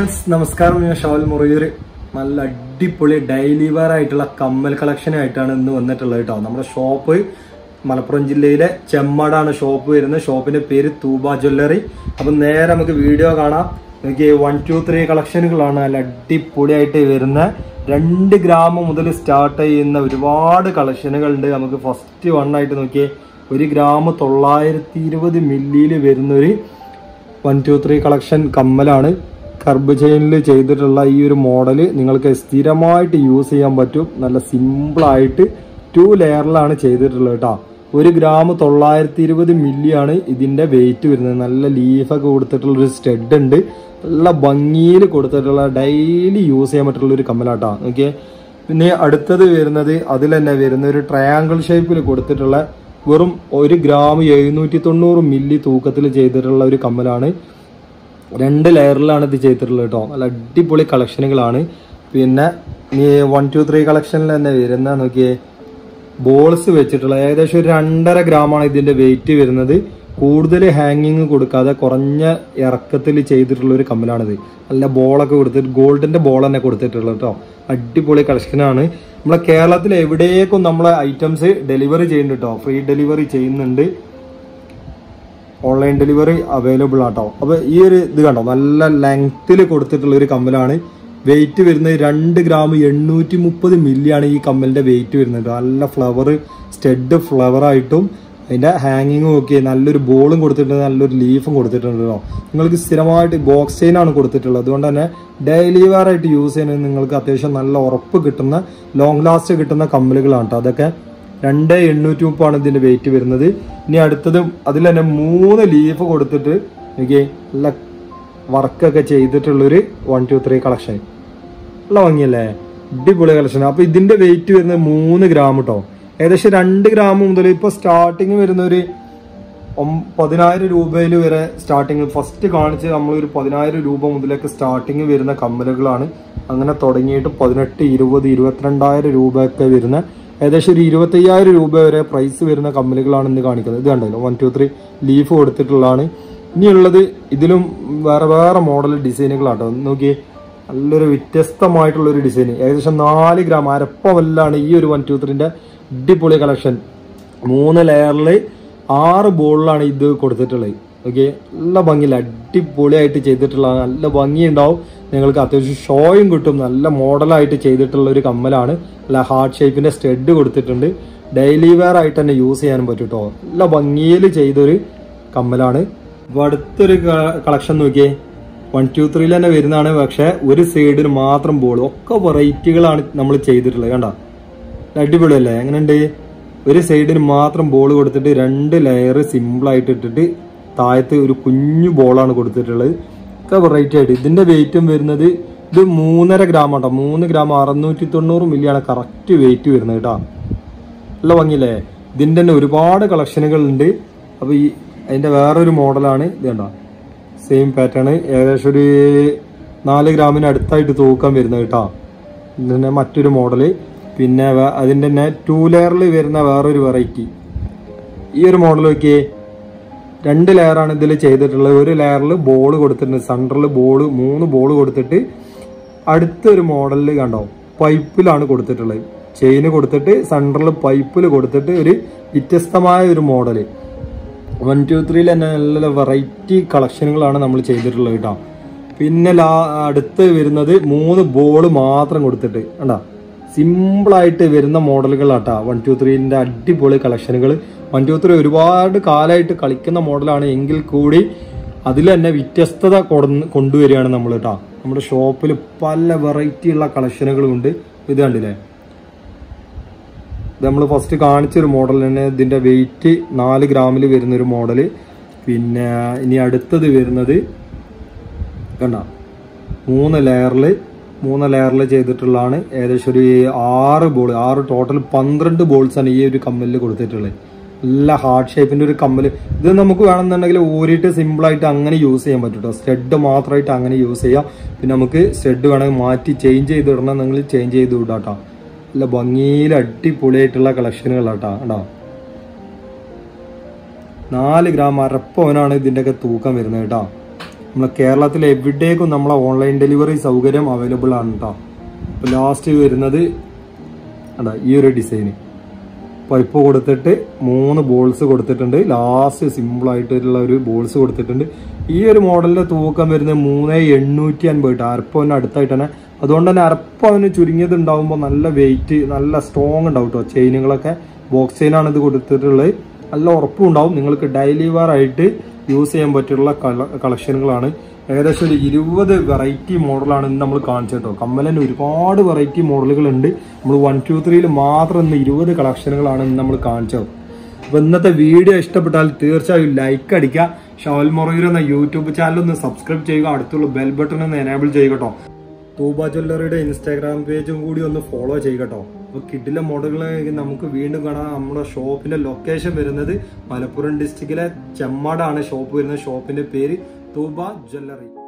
friends നമസ്കാരം ഞാൻ ഷാവൽ മുറിയൂർ നല്ല അടിപൊളി ഡെയിലി വെയർ ആയിട്ടുള്ള കമ്മൽ കളക്ഷൻ ആയിട്ടാണ് ഇന്ന് വന്നിട്ടുള്ളത് കേട്ടോ നമ്മുടെ ഷോപ്പ് മലപ്പുറം ജില്ലയിലെ ചെമ്മാടാണ് ഷോപ്പ് വരുന്നത് ഷോപ്പിന്റെ പേര് തൂബ ജ്വല്ലറി അപ്പൊ നേരെ നമുക്ക് വീഡിയോ കാണാം എനിക്ക് വൺ ടു ത്രീ കളക്ഷനുകളാണ് നല്ല അടിപൊളിയായിട്ട് വരുന്ന രണ്ട് ഗ്രാം മുതൽ സ്റ്റാർട്ട് ചെയ്യുന്ന ഒരുപാട് കളക്ഷനുകൾ ഉണ്ട് നമുക്ക് ഫസ്റ്റ് വൺ ആയിട്ട് നോക്കിയേ ഒരു ഗ്രാം തൊള്ളായിരത്തി ഇരുപത് മില്ലിയിൽ വരുന്നൊരു വൺ ടു ത്രീ കളക്ഷൻ കമ്മലാണ് കർബ് ചെയിനിൽ ചെയ്തിട്ടുള്ള ഈ ഒരു മോഡല് നിങ്ങൾക്ക് സ്ഥിരമായിട്ട് യൂസ് ചെയ്യാൻ പറ്റും നല്ല സിമ്പിൾ ആയിട്ട് ടു ലെയറിലാണ് ചെയ്തിട്ടുള്ളത് കേട്ടോ ഒരു ഗ്രാം തൊള്ളായിരത്തി ഇരുപത് മില്ലിയാണ് ഇതിന്റെ വെയിറ്റ് വരുന്നത് നല്ല ലീഫൊക്കെ കൊടുത്തിട്ടുള്ള ഒരു സ്റ്റഡ് ഉണ്ട് നല്ല ഭംഗിയിൽ കൊടുത്തിട്ടുള്ള ഡെയിലി യൂസ് ചെയ്യാൻ പറ്റുള്ള ഒരു കമ്മലാട്ടോ ഓക്കെ പിന്നെ അടുത്തത് വരുന്നത് അതിൽ തന്നെ വരുന്ന ഒരു ട്രയാങ്കിൾ ഷേപ്പിൽ കൊടുത്തിട്ടുള്ള വെറും ഒരു ഗ്രാം എഴുന്നൂറ്റി തൊണ്ണൂറ് മില്ലി തൂക്കത്തിൽ ചെയ്തിട്ടുള്ള ഒരു കമ്മലാണ് രണ്ട് ലെയറിലാണ് ഇത് ചെയ്തിട്ടുള്ളത് കേട്ടോ നല്ല അടിപൊളി കളക്ഷനുകളാണ് പിന്നെ ഈ വൺ ടു ത്രീ കളക്ഷനിൽ തന്നെ വരുന്ന നോക്കിയേ ബോൾസ് വെച്ചിട്ടുള്ള ഏകദേശം ഒരു രണ്ടര ഗ്രാമാണ് ഇതിന്റെ വെയിറ്റ് വരുന്നത് കൂടുതൽ ഹാങ്ങിങ് കൊടുക്കാതെ കുറഞ്ഞ ഇറക്കത്തിൽ ചെയ്തിട്ടുള്ള ഒരു കമ്മലാണിത് നല്ല ബോളൊക്കെ കൊടുത്തിട്ട് ഗോൾഡിന്റെ ബോൾ തന്നെ കൊടുത്തിട്ടുള്ളത് കേട്ടോ അടിപൊളി കളക്ഷനാണ് നമ്മളെ കേരളത്തിൽ എവിടേക്കും നമ്മളെ ഐറ്റംസ് ഡെലിവറി ചെയ്യുന്നുണ്ട് കേട്ടോ ഫ്രീ ഡെലിവറി ചെയ്യുന്നുണ്ട് ഓൺലൈൻ ഡെലിവറി അവൈലബിൾ ആട്ടോ അപ്പൊ ഈ ഒരു ഇത് കണ്ടോ നല്ല ലെങ്ത്തിൽ കൊടുത്തിട്ടുള്ള ഒരു കമ്മലാണ് വെയിറ്റ് വരുന്നത് രണ്ട് ഗ്രാം എണ്ണൂറ്റി മുപ്പത് മില്ലിയാണ് ഈ കമ്മലിന്റെ വെയിറ്റ് വരുന്നത് നല്ല ഫ്ലവർ സ്റ്റെഡ് ഫ്ലവർ ആയിട്ടും അതിന്റെ ഹാങ്ങിങ്ങും ഒക്കെ നല്ലൊരു ബോളും കൊടുത്തിട്ടുണ്ട് നല്ലൊരു ലീഫും കൊടുത്തിട്ടുണ്ട് കേട്ടോ നിങ്ങൾക്ക് സ്ഥിരമായിട്ട് ബോക്സ് ചെയിൻ ആണ് കൊടുത്തിട്ടുള്ളത് അതുകൊണ്ട് തന്നെ ഡെയിലി വെയർ ആയിട്ട് യൂസ് ചെയ്യുന്നത് നിങ്ങൾക്ക് അത്യാവശ്യം നല്ല ഉറപ്പ് കിട്ടുന്ന ലോങ് ലാസ്റ്റ് കിട്ടുന്ന കമ്മലുകളാണ് കേട്ടോ അതൊക്കെ രണ്ട് എണ്ണൂറ്റി മുപ്പാണ് ഇതിന്റെ വെയിറ്റ് വരുന്നത് ഇനി അടുത്തത് അതിൽ തന്നെ മൂന്ന് ലീഫ് കൊടുത്തിട്ട് എനിക്ക് നല്ല വർക്കൊക്കെ ചെയ്തിട്ടുള്ളൊരു വൺ ടു ത്രീ കളക്ഷൻ നല്ല ഭംഗിയല്ലേ അടിപൊളി കളക്ഷൻ അപ്പൊ ഇതിന്റെ വെയിറ്റ് വരുന്നത് മൂന്ന് ഗ്രാം കേട്ടോ ഏകദേശം രണ്ട് ഗ്രാം മുതൽ ഇപ്പൊ സ്റ്റാർട്ടിങ് വരുന്ന ഒരു ഒം- പതിനായിരം രൂപയിൽ വരെ സ്റ്റാർട്ടിങ് ഫസ്റ്റ് കാണിച്ച് നമ്മൾ ഒരു പതിനായിരം രൂപ മുതലൊക്കെ സ്റ്റാർട്ടിങ് വരുന്ന കമ്മലുകളാണ് അങ്ങനെ തുടങ്ങിയിട്ട് പതിനെട്ട് ഇരുപത് ഇരുപത്തിരണ്ടായിരം രൂപയൊക്കെ വരുന്ന ഏകദേശം ഒരു ഇരുപത്തയ്യായിരം രൂപ വരെ പ്രൈസ് വരുന്ന കമ്മലുകളാണ് ഇന്ന് കാണിക്കുന്നത് ഇത് കണ്ടല്ലോ വൺ ടു ത്രീ ലീഫ് കൊടുത്തിട്ടുള്ളതാണ് ഇനിയുള്ളത് ഇതിലും വേറെ വേറെ മോഡൽ ഡിസൈനുകളാട്ടോ നോക്കിയേ നല്ലൊരു വ്യത്യസ്തമായിട്ടുള്ള ഒരു ഡിസൈൻ ഏകദേശം നാല് ഗ്രാം അരപ്പവല്ലാണ് ഈ ഒരു വൺ ടു ത്രീന്റെ അടിപൊളി കളക്ഷൻ മൂന്ന് ലെയറിൽ ആറ് ബോളിലാണ് ഇത് കൊടുത്തിട്ടുള്ളത് ഓക്കെ നല്ല ഭംഗിയില്ല അടിപൊളിയായിട്ട് ചെയ്തിട്ടുള്ള നല്ല ഭംഗിയുണ്ടാവും നിങ്ങൾക്ക് അത്യാവശ്യം ഷോയും കിട്ടും നല്ല മോഡലായിട്ട് ചെയ്തിട്ടുള്ള ഒരു കമ്മലാണ് നല്ല ഹാർട്ട് ഷേപ്പിന്റെ സ്റ്റഡ് കൊടുത്തിട്ടുണ്ട് ഡെയിലി വെയർ ആയിട്ട് തന്നെ യൂസ് ചെയ്യാനും പറ്റും കേട്ടോ നല്ല ഭംഗിയിൽ ചെയ്തൊരു കമ്മലാണ് അപ്പൊ അടുത്തൊരു കളക്ഷൻ നോക്കിയേ വൺ ടു ത്രീയിൽ തന്നെ വരുന്നതാണ് പക്ഷെ ഒരു സൈഡിന് മാത്രം ബോൾ ഒക്കെ വെറൈറ്റികളാണ് നമ്മൾ ചെയ്തിട്ടുള്ളത് കണ്ട അടിപൊളിയല്ലേ എങ്ങനെയുണ്ട് ഒരു സൈഡിന് മാത്രം ബോൾ കൊടുത്തിട്ട് രണ്ട് ലെയർ സിമ്പിൾ ആയിട്ട് ഇട്ടിട്ട് താഴത്ത് ഒരു കുഞ്ഞു ബോളാണ് കൊടുത്തിട്ടുള്ളത് ഒക്കെ വെറൈറ്റി ആയിട്ട് ഇതിന്റെ വെയിറ്റും വരുന്നത് ഇത് മൂന്നര ഗ്രാം ആട്ടോ മൂന്ന് ഗ്രാം അറുന്നൂറ്റി തൊണ്ണൂറ് മില്ലിയാണ് കറക്റ്റ് വെയിറ്റ് വരുന്നത് കേട്ടോ നല്ല ഭംഗിയില്ലേ ഇതിന്റെ തന്നെ ഒരുപാട് കളക്ഷനുകൾ ഉണ്ട് അപ്പൊ ഈ അതിന്റെ വേറൊരു മോഡലാണ് ഇത് കണ്ടോ സെയിം പാറ്റേൺ ഏകദേശം ഒരു നാല് ഗ്രാമിന് അടുത്തായിട്ട് തൂക്കം വരുന്നത് കേട്ടോ ഇതിന്റെ മറ്റൊരു മോഡല് പിന്നെ വേ- അതിന്റെ തന്നെ ടൂ ലെയറിൽ വരുന്ന വേറൊരു വെറൈറ്റി ഈ ഒരു മോഡൽ നോക്കിയേ രണ്ട് ലെയറാണ് ഇതിൽ ചെയ്തിട്ടുള്ളത് ഒരു ലെയറിൽ ബോൾ കൊടുത്തിട്ടുണ്ട് സെൻറ്ററിൽ ബോൾ മൂന്ന് ബോൾ കൊടുത്തിട്ട് അടുത്തൊരു മോഡലിൽ കണ്ടോ പൈപ്പിലാണ് കൊടുത്തിട്ടുള്ളത് ചെയിന് കൊടുത്തിട്ട് സെൻറ്ററിൽ പൈപ്പിൽ കൊടുത്തിട്ട് ഒരു വ്യത്യസ്തമായ ഒരു മോഡല് വൺ ടു ത്രീയിൽ തന്നെ നല്ല വെറൈറ്റി കളക്ഷനുകളാണ് നമ്മൾ ചെയ്തിട്ടുള്ളത് കേട്ടോ പിന്നെ ലാ അടുത്ത് വരുന്നത് മൂന്ന് ബോൾ മാത്രം കൊടുത്തിട്ട് കണ്ടാ സിമ്പിളായിട്ട് വരുന്ന മോഡലുകളാട്ടാ വൺ ടു ത്രീൻ്റെ അടിപൊളി കളക്ഷനുകൾ വൺ ടു ത്രീ ഒരുപാട് കാലമായിട്ട് കളിക്കുന്ന മോഡലാണ് എങ്കിൽ കൂടി അതിൽ തന്നെ വ്യത്യസ്തത കൊടുന്ന് കൊണ്ടുവരികയാണ് നമ്മൾ കേട്ടോ നമ്മുടെ ഷോപ്പിൽ പല വെറൈറ്റി ഉള്ള കളക്ഷനുകളും ഉണ്ട് ഇത് കണ്ടില്ലേ ഇത് നമ്മൾ ഫസ്റ്റ് കാണിച്ചൊരു മോഡൽ തന്നെ ഇതിന്റെ വെയിറ്റ് നാല് ഗ്രാമിൽ വരുന്ന ഒരു മോഡല് പിന്നെ ഇനി അടുത്തത് വരുന്നത് കണ്ട മൂന്ന് ലെയറിൽ മൂന്ന് ലെയറിൽ ചെയ്തിട്ടുള്ളതാണ് ഏകദേശം ഒരു ആറ് ബോൾ ആറ് ടോട്ടൽ പന്ത്രണ്ട് ബോൾസ് ആണ് ഈ ഒരു കമ്മലിൽ കൊടുത്തിട്ടുള്ളത് നല്ല ഹാർട്ട് ഷേപ്പിന്റെ ഒരു കമ്മൽ ഇത് നമുക്ക് വേണമെന്നുണ്ടെങ്കിൽ ഊരിയിട്ട് സിമ്പിൾ ആയിട്ട് അങ്ങനെ യൂസ് ചെയ്യാൻ പറ്റും കേട്ടോ സ്റ്റഡ് മാത്രമായിട്ട് അങ്ങനെ യൂസ് ചെയ്യാം പിന്നെ നമുക്ക് സ്റ്റഡ് വേണമെങ്കിൽ മാറ്റി ചേഞ്ച് ചെയ്ത് ഇടണമെന്നെങ്കിൽ ചേഞ്ച് ചെയ്ത് വിടാം കേട്ടോ നല്ല ഭംഗിയിൽ അടിപൊളിയായിട്ടുള്ള കളക്ഷനുകളാട്ടോ കേട്ടോ നാല് ഗ്രാം അരപ്പവനാണ് ഇതിൻ്റെയൊക്കെ തൂക്കം വരുന്നത് കേട്ടോ നമ്മളെ കേരളത്തിൽ എവിടേക്കും നമ്മളെ ഓൺലൈൻ ഡെലിവറി സൗകര്യം അവൈലബിൾ ആണ് കേട്ടോ അപ്പോൾ ലാസ്റ്റ് വരുന്നത് അതാ ഈ ഒരു ഡിസൈന് പൈപ്പ് കൊടുത്തിട്ട് മൂന്ന് ബോൾസ് കൊടുത്തിട്ടുണ്ട് ലാസ്റ്റ് സിമ്പിൾ ആയിട്ടുള്ള ഒരു ബോൾസ് കൊടുത്തിട്ടുണ്ട് ഈ ഒരു മോഡലിന്റെ തൂക്കം വരുന്നത് മൂന്ന് എണ്ണൂറ്റി അൻപത് അരപ്പവന് അടുത്തായിട്ട് തന്നെ അതുകൊണ്ട് തന്നെ അരപ്പവന് ചുരുങ്ങിയത് ഉണ്ടാകുമ്പോൾ നല്ല വെയിറ്റ് നല്ല സ്ട്രോങ് ഉണ്ടാവും കേട്ടോ ചെയിനുകളൊക്കെ ബോക്സ് ചെയിനാണ് ഇത് കൊടുത്തിട്ടുള്ളത് നല്ല ഉറപ്പും ഉണ്ടാവും നിങ്ങൾക്ക് ഡെയിലി വെയർ ആയിട്ട് യൂസ് ചെയ്യാൻ പറ്റിയുള്ള കളക്ഷനുകളാണ് ഏകദേശം ഒരു ഇരുപത് വെറൈറ്റി മോഡലാണ് ഇന്ന് നമ്മൾ കാണിച്ചത് കേട്ടോ കമ്മലിന് ഒരുപാട് വെറൈറ്റി മോഡലുകൾ ഉണ്ട് നമ്മൾ വൺ ടു ത്രീയിൽ മാത്രം ഇന്ന് ഇരുപത് കളക്ഷനുകളാണ് ഇന്ന് നമ്മൾ കാണിച്ചത് അപ്പൊ ഇന്നത്തെ വീഡിയോ ഇഷ്ടപ്പെട്ടാൽ തീർച്ചയായും ലൈക്ക് അടിക്കുക ഷവൽ മൊറയൂർ എന്ന യൂട്യൂബ് ചാനൽ ഒന്ന് സബ്സ്ക്രൈബ് ചെയ്യുക അടുത്തുള്ള ബെൽ ബട്ടൺ ഒന്ന് എനേബിൾ ചെയ്യുക കേട്ടോ തൂബ ജ്വല്ലറിയുടെ ഇൻസ്റ്റാഗ്രാം പേജും കൂടി ഒന്ന് ഫോളോ ചെയ്യുക കേട്ടോ അപ്പൊ കിഡിലെ മോഡലുകളെ നമുക്ക് വീണ്ടും കാണാം നമ്മുടെ ഷോപ്പിന്റെ ലൊക്കേഷൻ വരുന്നത് മലപ്പുറം ഡിസ്ട്രിക്റ്റിലെ ചെമ്മാടാണ് ഷോപ്പ് വരുന്നത് ഷോപ്പിന്റെ പേര് തൂബ ജ്വല്ലറി